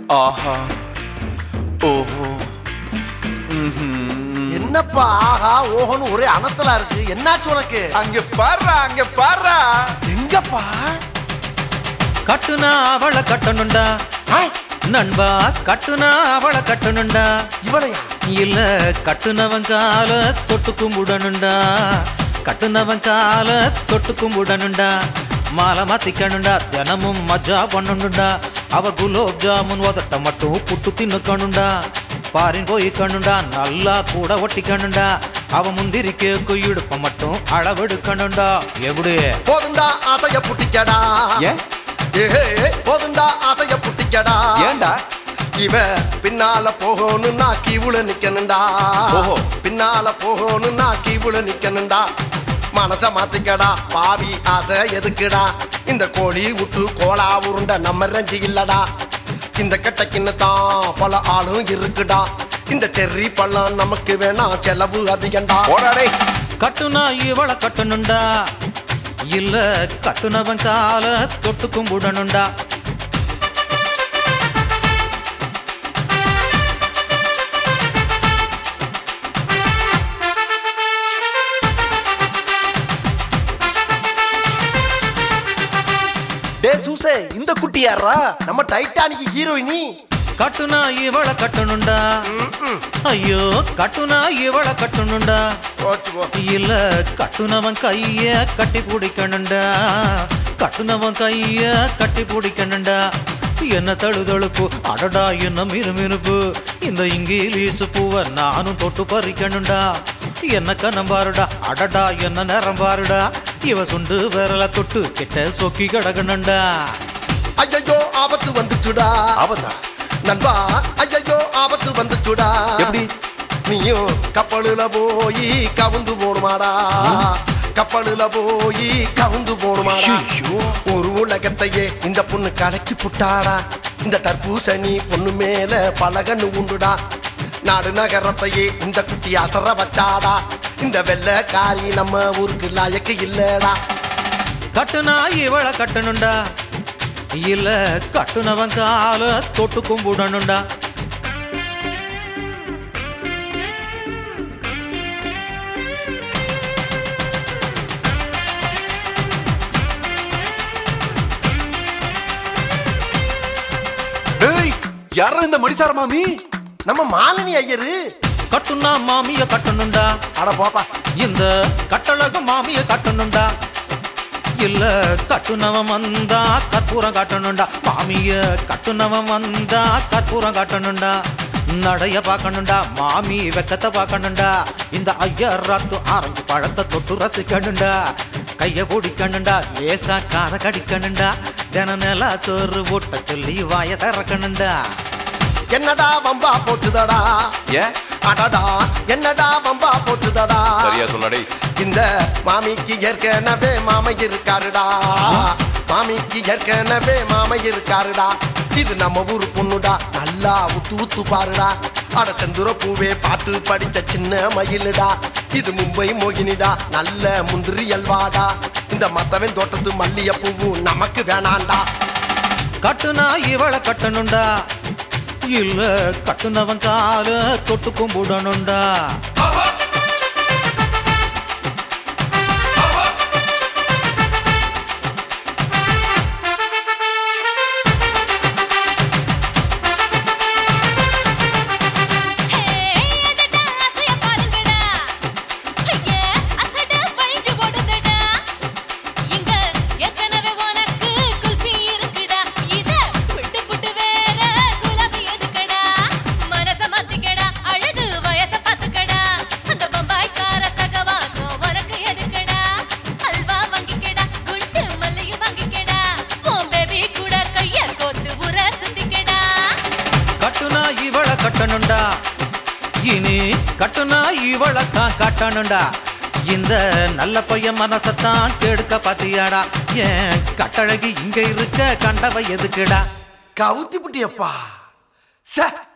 ஆஹா ஓஹோ ம்ஹும். என்னப்பா ஆஹா ஓஹோன்னு ஒரே அனத்தலா இருக்கு என்னாச்சு உனக்கு அங்க பாருடா அங்க பாருடா எங்கப்பா கட்டுனா அவளை கட்டணுண்டா ஆ, நண்பா கட்டுனா அவளை கட்டணுண்டா இவளையா இல்ல கட்டுனவன் கால தொட்டு கும்பிடணுண்டா கட்டுனவன் கால தொட்டு கும்பிடணுண்டா மாலை மாத்திக்கணுண்டா தினமும் மஜா பண்ணணுண்டா அவ குலோப் ஜாமுன் உதட்ட மட்டும் புட்டு தின்னுக்கணுண்டா பாரின் போய்க்கணுண்டா நல்லா கூட ஒட்டிக்கணுண்டா அவ முந்திரி கேக்கு இடுப்ப மட்டும் அளவெடுக்கணுண்டா எப்படி போதுண்டா ஆசைய புட்டிக்கடா ஏன் ஏஹே போதுண்டா ஆசைய புட்டிக்கடா ஏன்டா இவ பின்னால போகணும்னா கீவுல நிக்கணும்டா ஓஹோ. பின்னால போகணும்னா கீவுல நிக்கணும்டா மனச மாத்திக்கடா பாவி ஆசை எதுக்குடா இந்த கோழி விட்டு கோலா உருண்ட நம்ம ரஞ்சி இல்லடா இந்த கட்டைக்குன்னு தான் பல ஆளும் இருக்குடா இந்த செர்ரி பழம் நமக்கு வேணாம் செலவு அதிகண்டா போடாடே கட்டுனா இவளை கட்டணுண்டா இல்ல கட்டுனவன் கால தொட்டு கும்பிடணுண்டா டே சூசே இந்த குட்டி யாரா நம்ம டைட்டானிக் ஹீரோயினி கட்டுனா இவளை கட்டணுண்டா ஐயோ கட்டுனா இவளை கட்டணுண்டா போச்சு போ இல்ல கட்டுனவன் கைய கட்டி பிடிக்கணுண்டா கட்டுனவன் கைய கட்டி பிடிக்கணுண்டா என்ன தழுதழுப்பு அடடா என்ன மிருமிருப்பு இந்த இங்கிலீஷ் பூவை நானும் தொட்டு பறிக்கணுண்டா என்ன கண்ணம் பாருடா அடடா என்ன நேரம் பாருடா இவ சுண்டு விரல தொட்டு கிட்ட சொக்கி கிடக்கணுண்டா ஐயோ ஆபத்து வந்துச்சுடா ஆபத்தா நண்பா ஐயோ ஆபத்து வந்துச்சுடா எப்படி நீயும் கப்பலுல போய் கவுந்து போடுமாடா கப்பலுல போய் கவுந்து போடுமாடா ஐயோ. ஒரு உலகத்தையே இந்த பொண்ணு கலக்கி புட்டாடா இந்த தர்பூசணி பொண்ணு மேல பலகன்னு உண்டுடா நாடு நகரத்தையே இந்த குட்டி அசர வச்சாடா இந்த வெள்ளைக்காரி நம்ம ஊருக்கு லாயக்கு இல்லடா கட்டுனா இவளை கட்டணுண்டா இல்ல கட்டுனவன் கால தொட்டு கும்பிடணுண்டா டேய் யாரா இந்த மடிசார மாமி நம்ம மாலினி ஐயரு கட்டுனா மாமிய கட்டணுண்டா அட போப்பா இந்த கட்டழக மாமிய கட்டணுண்டா இல்ல கட்டுனவன் வந்தா கற்பூரம் காட்டணுண்டா மாமிய கட்டுனவன் வந்தா கற்பூரம் காட்டணுண்டா நடைய பார்க்கணுண்டா மாமி வெக்கத்தை பார்க்கணுண்டா இந்த ஐயர் ராத்து ஆரஞ்சு பழத்தை தொட்டு ரசிக்கணுண்டா கைய பிடிக்கணுண்டா லேசா கார கடிக்கணுண்டா தின நில சோறு ஊட்ட சொல்லி வாய திறக்கணுண்டா என்னடா வம்பா போட்டுதடா ஏன் அடடா என்னடா வம்பா போட்டுதடா சரியா சொன்னடே இந்த மாமிக்கு ஏற்கனவே மாமை இருக்காருடா மாமிக்கு ஏற்கனவே மாமை இருக்காருடா இது நம்ம ஊரு பொண்ணுடா நல்லா உத்து உத்து பாருடா அட செந்துர பூவே பாட்டு படித்த சின்ன மயிலுடா இது மும்பை மோகினிடா நல்ல முந்திரி அல்வாடா இந்த மத்தவன் தோட்டத்து மல்லிய பூவும் நமக்கு வேணாண்டா கட்டுனா இவளை கட்டணுண்டா இல்ல கட்டுனவன் கால தொட்டு கும்பிடணுண்டா ஏடடா ஆசைய பாருங்கடா ஐயே அசட வழிஞ்சு ஓடுதடா இங்க ஏற்கனவே உனக்கு குல்பி இருக்குடா இத விட்டு புட்டு வேற குலாபி எதுக்கடா மனச மாத்திக்கடா அழகு வயச பாத்துக்கடா அந்த பம்பாய்க்கார சகவாசம் உனக்கு எதுக்கடா அல்வா வாங்கிக்கடா குண்டு மல்லியும் வாங்கிக்கடா உன் பேபி கூட கைய கோத்து உர சுத்திக்கடா கட்டுனா இவளை கட்டணுண்டா இனி கட்டுனா இவளை தான் கட்டணுண்டா இந்த நல்ல பையன் மனசத்தான் கெடுக்க பாத்தியாடா ஏன் கட்டழகி இங்க இருக்க கண்டவ எதுக்குடா கவுத்தி புட்டியப்பா சே